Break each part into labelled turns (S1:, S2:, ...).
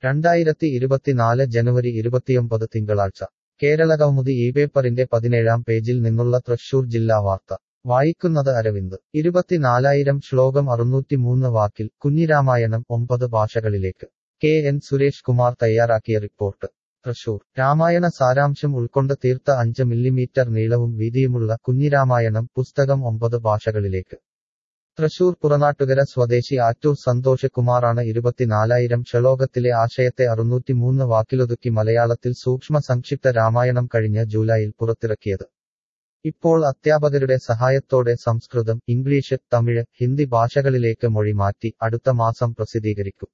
S1: രണ്ടായിരത്തി ഇരുപത്തിനാല് ജനുവരി ഇരുപത്തിയൊമ്പത് തിങ്കളാഴ്ച കേരളകൗമുദി ഈ പേപ്പറിന്റെ പതിനേഴാം പേജിൽ നിന്നുള്ള തൃശൂർ ജില്ലാ വാർത്ത വായിക്കുന്നത് അരവിന്ദ് ഇരുപത്തിനാലായിരം ശ്ലോകം അറുന്നൂറ്റിമൂന്ന് വാക്കിൽ കുഞ്ഞിരാമായണം ഒമ്പത് ഭാഷകളിലേക്ക് കെ എൻ സുരേഷ് കുമാർ തയ്യാറാക്കിയ റിപ്പോർട്ട് തൃശൂർ രാമായണ സാരാംശം ഉൾക്കൊണ്ട് തീർത്ത അഞ്ച് മില്ലിമീറ്റർ നീളവും വീതിയുമുള്ള കുഞ്ഞിരാമായണം പുസ്തകം ഒമ്പത് ഭാഷകളിലേക്ക് തൃശൂർ പുറനാട്ടുകര സ്വദേശി ആറ്റൂർ സന്തോഷ് കുമാറാണ് ഇരുപത്തിനാലായിരം ശ്ലോകത്തിലെ ആശയത്തെ അറുന്നൂറ്റിമൂന്ന് വാക്കിലൊതുക്കി മലയാളത്തിൽ സൂക്ഷ്മ സംക്ഷിപ്ത രാമായണം കഴിഞ്ഞ ജൂലൈയിൽ പുറത്തിറക്കിയത് ഇപ്പോൾ അധ്യാപകരുടെ സഹായത്തോടെ സംസ്കൃതം ഇംഗ്ലീഷ് തമിഴ് ഹിന്ദി ഭാഷകളിലേക്ക് മൊഴി മാറ്റി അടുത്ത മാസം പ്രസിദ്ധീകരിക്കും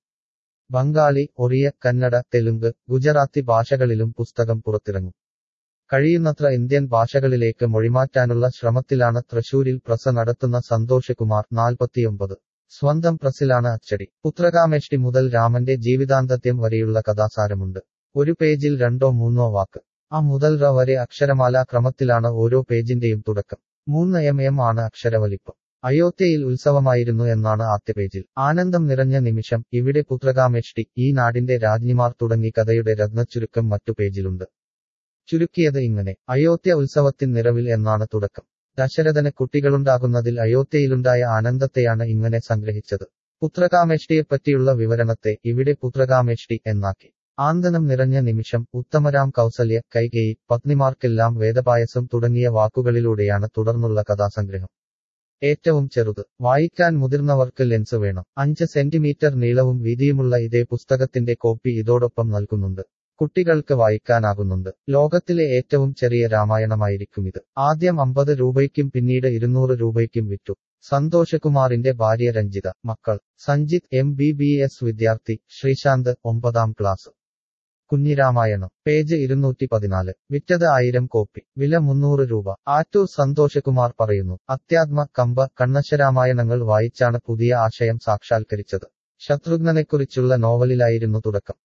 S1: ബംഗാളി ഒറിയ കന്നഡ തെലുങ്ക് ഗുജറാത്തി ഭാഷകളിലും പുസ്തകം പുറത്തിറങ്ങും കഴിയുന്നത്ര ഇന്ത്യൻ ഭാഷകളിലേക്ക് മൊഴിമാറ്റാനുള്ള ശ്രമത്തിലാണ് തൃശൂരിൽ പ്രസ് നടത്തുന്ന സന്തോഷ് കുമാർ നാൽപ്പത്തിയൊമ്പത് സ്വന്തം പ്രസിലാണ് അച്ചടി പുത്രകാമേഷ്ടി മുതൽ രാമന്റെ ജീവിതാന്തത്യം വരെയുള്ള കഥാസാരമുണ്ട് ഒരു പേജിൽ രണ്ടോ മൂന്നോ വാക്ക് ആ മുതൽ റ വരെ അക്ഷരമാലാ ക്രമത്തിലാണ് ഓരോ പേജിന്റെയും തുടക്കം മൂന്ന് എം എം ആണ് അക്ഷരവലിപ്പം അയോധ്യയിൽ ഉത്സവമായിരുന്നു എന്നാണ് ആദ്യ പേജിൽ ആനന്ദം നിറഞ്ഞ നിമിഷം ഇവിടെ പുത്രകാമേഷ്ടി ഈ നാടിന്റെ രാജ്ഞിമാർ തുടങ്ങി കഥയുടെ രത്നച്ചുരുക്കം മറ്റു പേജിലുണ്ട് ചുരുക്കിയത് ഇങ്ങനെ അയോധ്യ ഉത്സവത്തിൻ നിറവിൽ എന്നാണ് തുടക്കം ദശരഥന് കുട്ടികളുണ്ടാകുന്നതിൽ അയോധ്യയിലുണ്ടായ ആനന്ദത്തെയാണ് ഇങ്ങനെ സംഗ്രഹിച്ചത് പുത്രകാമേഷ്ടിയെപ്പറ്റിയുള്ള വിവരണത്തെ ഇവിടെ പുത്രകാമേഷ്ടി എന്നാക്കി ആന്തനം നിറഞ്ഞ നിമിഷം ഉത്തമരാം കൗസല്യ കൈകേയി പത്നിമാർക്കെല്ലാം വേദപായസം തുടങ്ങിയ വാക്കുകളിലൂടെയാണ് തുടർന്നുള്ള കഥാസംഗ്രഹം ഏറ്റവും ചെറുത് വായിക്കാൻ മുതിർന്നവർക്ക് ലെൻസ് വേണം അഞ്ച് സെന്റിമീറ്റർ നീളവും വീതിയുമുള്ള ഇതേ പുസ്തകത്തിന്റെ കോപ്പി ഇതോടൊപ്പം നൽകുന്നുണ്ട് കുട്ടികൾക്ക് വായിക്കാനാകുന്നുണ്ട് ലോകത്തിലെ ഏറ്റവും ചെറിയ രാമായണമായിരിക്കും ഇത് ആദ്യം അമ്പത് രൂപയ്ക്കും പിന്നീട് ഇരുന്നൂറ് രൂപയ്ക്കും വിറ്റു സന്തോഷകുമാറിന്റെ ഭാര്യ രഞ്ജിത മക്കൾ Sanjith M B B S വിദ്യാർത്ഥി ശ്രീശാന്ത് ഒമ്പതാം ക്ലാസ് കുഞ്ഞിരാമായണം പേജ് ഇരുന്നൂറ്റി പതിനാല് വിറ്റത് ആയിരം കോപ്പി വില മുന്നൂറ് രൂപ ആറ്റൂർ സന്തോഷകുമാർ പറയുന്നു അത്യാത്മ കമ്പ കണ്ണശരാമായണങ്ങൾ വായിച്ചാണ് പുതിയ ആശയം സാക്ഷാത്കരിച്ചത് ശത്രുഘ്നനെക്കുറിച്ചുള്ള നോവലിലായിരുന്നു തുടക്കം